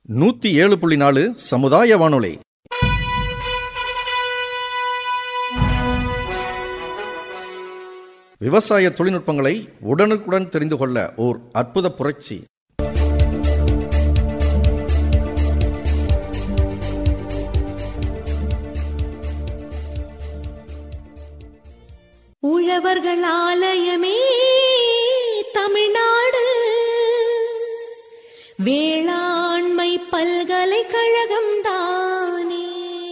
நூத்தி ஏழு புள்ளி நாலு சமுதாய வானொலி விவசாய தொழில்நுட்பங்களை உடனுக்குடன் தெரிந்து கொள்ள ஓர் அற்புத புரட்சி உழவர்கள் ஆலயமே தமிழ்நாடு வேளாண்மை பல்கலைக்கழகம் தானே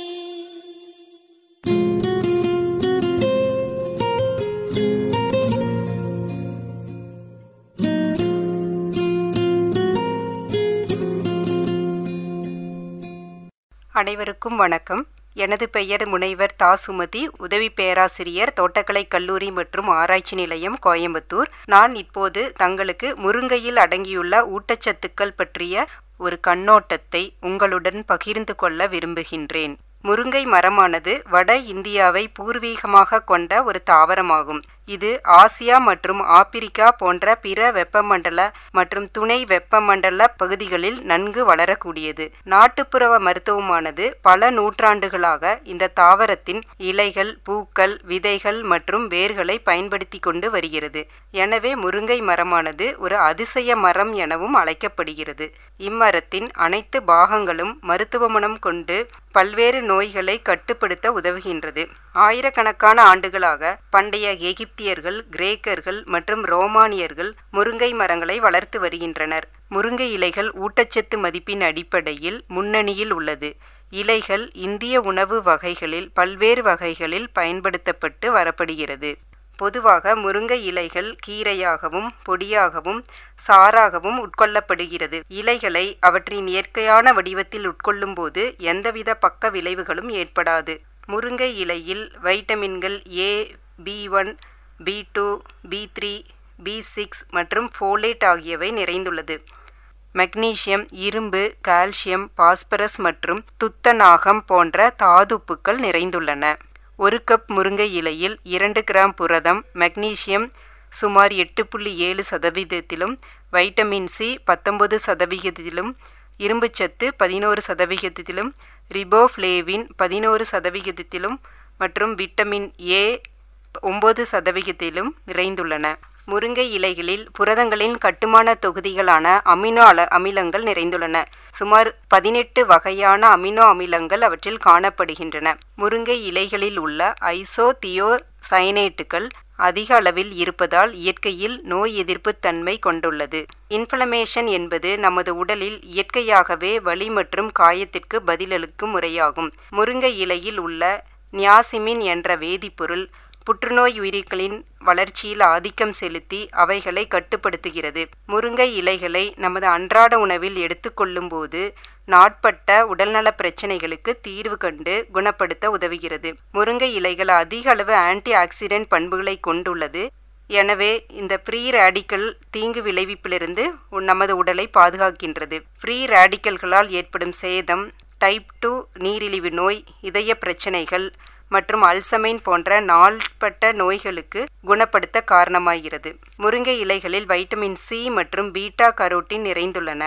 அனைவருக்கும் வணக்கம் எனது பெயர் முனைவர் தா சுமதி உதவி பேராசிரியர் தோட்டக்கலை கல்லூரி மற்றும் ஆராய்ச்சி நிலையம் கோயம்புத்தூர் நான் இப்போது தங்களுக்கு முருங்கையில் அடங்கியுள்ள ஊட்டச்சத்துக்கள் பற்றிய ஒரு கண்ணோட்டத்தை உங்களுடன் பகிர்ந்து கொள்ள விரும்புகின்றேன் முருங்கை மரமானது வட இந்தியாவை பூர்வீகமாக கொண்ட ஒரு தாவரமாகும் இது ஆசியா மற்றும் ஆப்பிரிக்கா போன்ற பிற வெப்பமண்டல மற்றும் துணை வெப்பமண்டல பகுதிகளில் நன்கு வளரக்கூடியது நாட்டுப்புற மருத்துவமானது பல நூற்றாண்டுகளாக இந்த தாவரத்தின் இலைகள் பூக்கள் விதைகள் மற்றும் வேர்களை பயன்படுத்தி கொண்டு வருகிறது எனவே முருங்கை மரமானது ஒரு அதிசய மரம் எனவும் அழைக்கப்படுகிறது இம்மரத்தின் அனைத்து பாகங்களும் மருத்துவ குணம் கொண்டு பல்வேறு நோய்களை கட்டுப்படுத்த உதவுகின்றது ஆயிரக்கணக்கான ஆண்டுகளாக பண்டைய எகிப்தியர்கள் கிரேக்கர்கள் மற்றும் ரோமானியர்கள் முருங்கை மரங்களை வளர்த்து வருகின்றனர் முருங்கை இலைகள் ஊட்டச்சத்து மதிப்பின் அடிப்படையில் முன்னணியில் உள்ளது இலைகள் இந்திய உணவு வகைகளில் பல்வேறு வகைகளில் பயன்படுத்தப்பட்டு வரப்படுகிறது பொதுவாக முருங்கை இலைகள் கீரையாகவும் பொடியாகவும் சாறாகவும் உட்கொள்ளப்படுகிறது இலைகளை அவற்றின் இயற்கையான வடிவத்தில் உட்கொள்ளும்போது எந்தவித பக்க விளைவுகளும் ஏற்படாது முருங்கை இலையில் வைட்டமின்கள் A B one B two B three B six மற்றும் ஃபோலேட் ஆகியவை நிறைந்துள்ளது மெக்னீசியம் இரும்பு கால்சியம் பாஸ்பரஸ் மற்றும் துத்தநாகம் போன்ற தாதுப்புக்கள் நிறைந்துள்ளன ஒரு கப் முருங்கை இலையில் இரண்டு கிராம் புரதம் மெக்னீசியம் சுமார் எட்டு புள்ளி ஏழு சதவீதத்திலும் வைட்டமின் சி பத்தொன்பது சதவிகிதத்திலும் இரும்புச்சத்து பதினோரு சதவிகிதத்திலும் ரிபோஃப்ளேவின் பதினோரு சதவிகிதத்திலும் மற்றும் விட்டமின் ஏ ஒம்பது சதவிகிதத்திலும் நிறைந்துள்ளன முருங்கை இலைகளில் புரதங்களின் கட்டுமான தொகுதிகளான அமினோ அல அமிலங்கள் நிறைந்துள்ளன சுமார் பதினெட்டு வகையான அமினோ அமிலங்கள் அவற்றில் காணப்படுகின்றன முருங்கை இலைகளில் உள்ள ஐசோ தியோ சயனேட்டுகள் அதிக அளவில் இருப்பதால் இயற்கையில் நோய் எதிர்ப்பு தன்மை கொண்டுள்ளது இன்ஃப்ளமேஷன் என்பது நமது உடலில் இயற்கையாகவே வலி மற்றும் காயத்திற்கு பதிலளிக்கும் முறையாகும் முருங்கை இலையில் உள்ள நியாசிமின் என்ற வேதிப்பொருள் புற்றுநோய் உயிரிகளின் வளர்ச்சியில் ஆதிக்கம் செலுத்தி அவைகளை கட்டுப்படுத்துகிறது முருங்கை இலைகளை நமது அன்றாட உணவில் எடுத்துக்கொள்ளும்போது நாட்பட்ட உடல்நல பிரச்சனைகளுக்கு தீர்வு கண்டு குணப்படுத்த உதவுகிறது முருங்கை இலைகள் அதிக அளவு ஆன்டி ஆக்சிடென்ட் பண்புகளை கொண்டுள்ளது எனவே இந்த ஃப்ரீ ரேடிக்கல் தீங்கு விளைவிப்பிலிருந்து நமது உடலை பாதுகாக்கின்றது ஃப்ரீ ரேடிக்கல்களால் ஏற்படும் சேதம் டைப் டூ நீரிழிவு நோய் இதய பிரச்சனைகள் மற்றும் அல்சமைன் போன்ற நாள்பட்ட நோய்களுக்கு குணப்படுத்த காரணமாகிறது முருங்கை இலைகளில் வைட்டமின் சி மற்றும் பீட்டா கரோட்டின் நிறைந்துள்ளன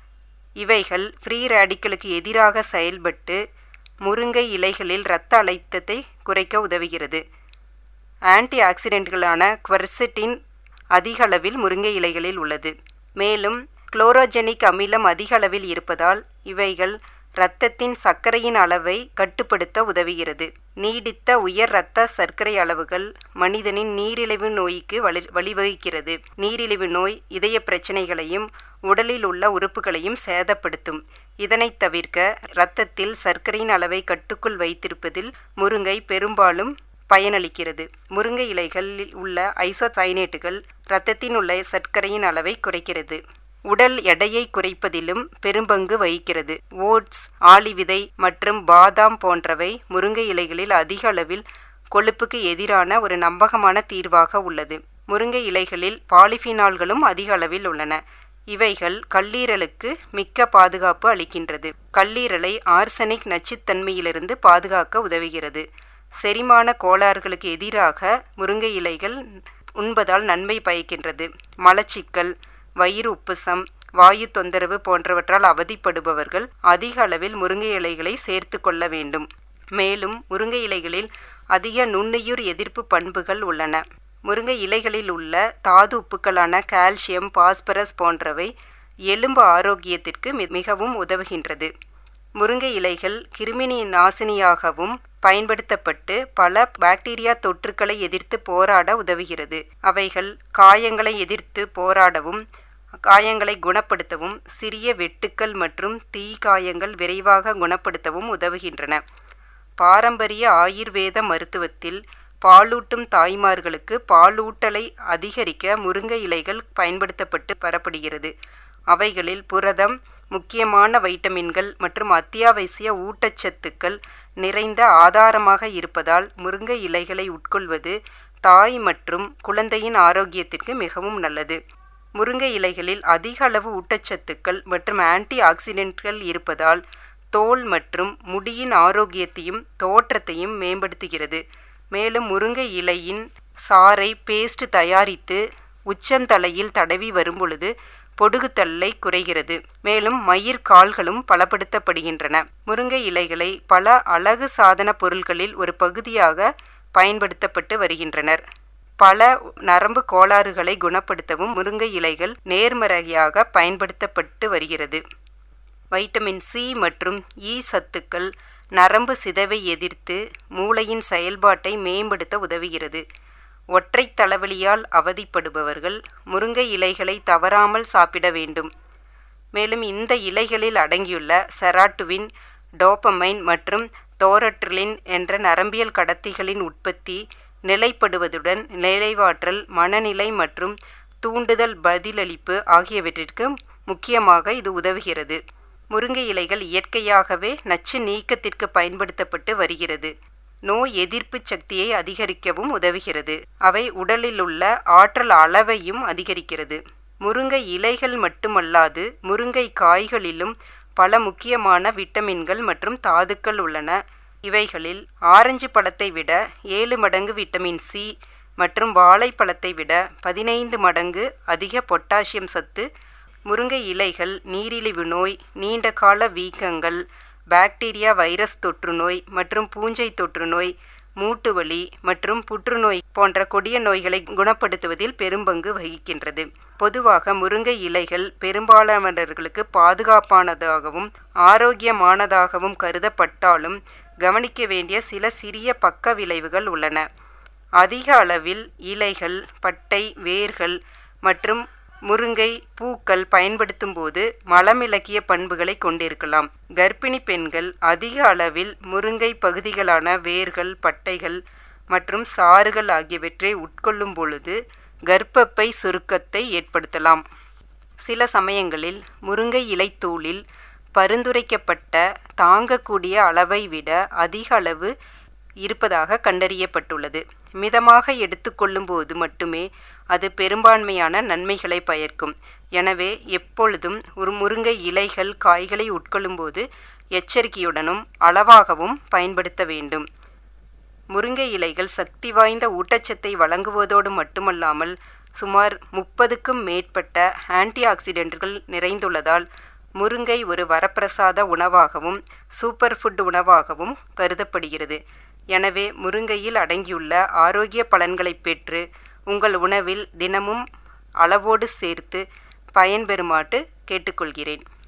இவைகள் ஃப்ரீ ரேடிக்கலுக்கு எதிராக செயல்பட்டு முருங்கை இலைகளில் இரத்த அழுத்தத்தை குறைக்க உதவுகிறது ஆன்டி ஆக்சிடென்ட்களான குவர்சிட்டின் அதிக அளவில் முருங்கை இலைகளில் உள்ளது மேலும் குளோரோஜெனிக் அமிலம் அதிக அளவில் இருப்பதால் இவைகள் இரத்தத்தின் சர்க்கரையின் அளவை கட்டுப்படுத்த உதவுகிறது நீடித்த உயர் இரத்த சர்க்கரை அளவுகள் மனிதனின் நீரிழிவு நோய்க்கு வழி வழிவகுக்கிறது நீரிழிவு நோய் இதய பிரச்சனைகளையும் உடலில் உள்ள உறுப்புகளையும் சேதப்படுத்தும் இதனை தவிர்க்க இரத்தத்தில் சர்க்கரையின் அளவை கட்டுக்குள் வைத்திருப்பதில் முருங்கை பெரும்பாலும் பயனளிக்கிறது முருங்கை இலைகளில் உள்ள ஐசோசைனேட்டுகள் இரத்தத்தின் உள்ள சர்க்கரையின் அளவை குறைக்கிறது உடல் எடையை குறைப்பதிலும் பெரும்பங்கு வகிக்கிறது ஓட்ஸ் ஆலிவிதை மற்றும் பாதாம் போன்றவை முருங்கை இலைகளில் அதிக அளவில் கொழுப்புக்கு எதிரான ஒரு நம்பகமான தீர்வாக உள்ளது முருங்கை இலைகளில் பாலிஃபினால்களும் அதிக அளவில் உள்ளன இவைகள் கல்லீரலுக்கு மிக்க பாதுகாப்பு அளிக்கின்றது கல்லீரலை ஆர்சனிக் நச்சுத்தன்மையிலிருந்து பாதுகாக்க உதவுகிறது செரிமான கோளாறுகளுக்கு எதிராக முருங்கை இலைகள் உண்பதால் நன்மை பயக்கின்றது மலச்சிக்கல் வயிறு உப்புசம் வாயு தொந்தரவு போன்றவற்றால் அவதிப்படுபவர்கள் அதிக அளவில் முருங்கை இலைகளை சேர்த்து கொள்ள வேண்டும் மேலும் முருங்கை இலைகளில் அதிக நுண்ணுயிர் எதிர்ப்பு பண்புகள் உள்ளன முருங்கை இலைகளில் உள்ள தாது உப்புக்களான கால்சியம் பாஸ்பரஸ் போன்றவை எலும்பு ஆரோக்கியத்திற்கு மி- மிகவும் உதவுகின்றது முருங்கை இலைகள் கிருமினி நாசினியாகவும் பயன்படுத்தப்பட்டு பல பாக்டீரியா தொற்றுக்களை எதிர்த்து போராட உதவுகிறது அவைகள் காயங்களை எதிர்த்து போராடவும் காயங்களை குணப்படுத்தவும் சிறிய வெட்டுக்கள் மற்றும் தீ காயங்கள் விரைவாக குணப்படுத்தவும் உதவுகின்றன பாரம்பரிய ஆயுர்வேத மருத்துவத்தில் பாலூட்டும் தாய்மார்களுக்கு பாலூட்டலை அதிகரிக்க முருங்கை இலைகள் பயன்படுத்தப்பட்டு வரப்படுகிறது அவைகளில் புரதம் முக்கியமான வைட்டமின்கள் மற்றும் அத்தியாவசிய ஊட்டச்சத்துக்கள் நிறைந்த ஆதாரமாக இருப்பதால் முருங்கை இலைகளை உட்கொள்வது தாய் மற்றும் குழந்தையின் ஆரோக்கியத்திற்கு மிகவும் நல்லது முருங்கை இலைகளில் அதிக அளவு ஊட்டச்சத்துக்கள் மற்றும் ஆன்டி ஆக்சிடென்ட்கள் இருப்பதால் தோல் மற்றும் முடியின் ஆரோக்கியத்தையும் தோற்றத்தையும் மேம்படுத்துகிறது மேலும் முருங்கை இலையின் சாறை பேஸ்ட் தயாரித்து உச்சந்தலையில் தடவி வரும்பொழுது பொடுகுத்தல்லை குறைகிறது மேலும் மயிர் கால்களும் பலப்படுத்தப்படுகின்றன முருங்கை இலைகளை பல அழகு சாதன பொருட்களில் ஒரு பகுதியாக பயன்படுத்தப்பட்டு வருகின்றனர் பல நரம்பு கோளாறுகளை குணப்படுத்தவும் முருங்கை இலைகள் நேர்மறையாக பயன்படுத்தப்பட்டு வருகிறது வைட்டமின் சி மற்றும் இ சத்துக்கள் நரம்பு சிதைவை எதிர்த்து மூளையின் செயல்பாட்டை மேம்படுத்த உதவுகிறது ஒற்றை தலைவலியால் அவதிப்படுபவர்கள் முருங்கை இலைகளை தவறாமல் சாப்பிட வேண்டும் மேலும் இந்த இலைகளில் அடங்கியுள்ள செராட்டுவின் டோபமைன் மற்றும் தோரட்ரிலின் என்ற நரம்பியல் கடத்திகளின் உற்பத்தி நிலைப்படுவதுடன் நிலைவாற்றல் மனநிலை மற்றும் தூண்டுதல் பதிலளிப்பு ஆகியவற்றிற்கு முக்கியமாக இது உதவுகிறது முருங்கை இலைகள் இயற்கையாகவே நச்சு நீக்கத்திற்கு பயன்படுத்தப்பட்டு வருகிறது நோய் எதிர்ப்பு சக்தியை அதிகரிக்கவும் உதவுகிறது அவை உடலில் உள்ள ஆற்றல் அளவையும் அதிகரிக்கிறது முருங்கை இலைகள் மட்டுமல்லாது முருங்கை காய்களிலும் பல முக்கியமான விட்டமின்கள் மற்றும் தாதுக்கள் உள்ளன இவைகளில் ஆரஞ்சு பழத்தை விட ஏழு மடங்கு விட்டமின் சி மற்றும் வாழைப்பழத்தை விட பதினைந்து மடங்கு அதிக பொட்டாசியம் சத்து முருங்கை இலைகள் நீரிழிவு நோய் நீண்டகால வீக்கங்கள் பாக்டீரியா வைரஸ் தொற்றுநோய் மற்றும் பூஞ்சை தொற்றுநோய் மூட்டுவலி மற்றும் புற்றுநோய் போன்ற கொடிய நோய்களை குணப்படுத்துவதில் பெரும்பங்கு வகிக்கின்றது பொதுவாக முருங்கை இலைகள் பெரும்பாலானவர்களுக்கு பாதுகாப்பானதாகவும் ஆரோக்கியமானதாகவும் கருதப்பட்டாலும் கவனிக்க வேண்டிய சில சிறிய பக்க விளைவுகள் உள்ளன அதிக அளவில் இலைகள் பட்டை வேர்கள் மற்றும் முருங்கை பூக்கள் பயன்படுத்தும் போது மலமிளக்கிய பண்புகளை கொண்டிருக்கலாம் கர்ப்பிணி பெண்கள் அதிக அளவில் முருங்கை பகுதிகளான வேர்கள் பட்டைகள் மற்றும் சாறுகள் ஆகியவற்றை உட்கொள்ளும் பொழுது கர்ப்பப்பை சுருக்கத்தை ஏற்படுத்தலாம் சில சமயங்களில் முருங்கை இலைத்தூளில் பரிந்துரைக்கப்பட்ட தாங்கக்கூடிய அளவை விட அதிக அளவு இருப்பதாக கண்டறியப்பட்டுள்ளது மிதமாக எடுத்துக்கொள்ளும்போது மட்டுமே அது பெரும்பான்மையான நன்மைகளை பயக்கும் எனவே எப்பொழுதும் ஒரு முருங்கை இலைகள் காய்களை உட்கொள்ளும்போது எச்சரிக்கையுடனும் அளவாகவும் பயன்படுத்த வேண்டும் முருங்கை இலைகள் சக்தி வாய்ந்த ஊட்டச்சத்தை வழங்குவதோடு மட்டுமல்லாமல் சுமார் முப்பதுக்கும் மேற்பட்ட ஆன்டி ஆக்சிடென்ட்கள் நிறைந்துள்ளதால் முருங்கை ஒரு வரப்பிரசாத உணவாகவும் சூப்பர் ஃபுட் உணவாகவும் கருதப்படுகிறது எனவே முருங்கையில் அடங்கியுள்ள ஆரோக்கிய பலன்களை பெற்று உங்கள் உணவில் தினமும் அளவோடு சேர்த்து பயன்பெறுமாட்டு கேட்டுக்கொள்கிறேன்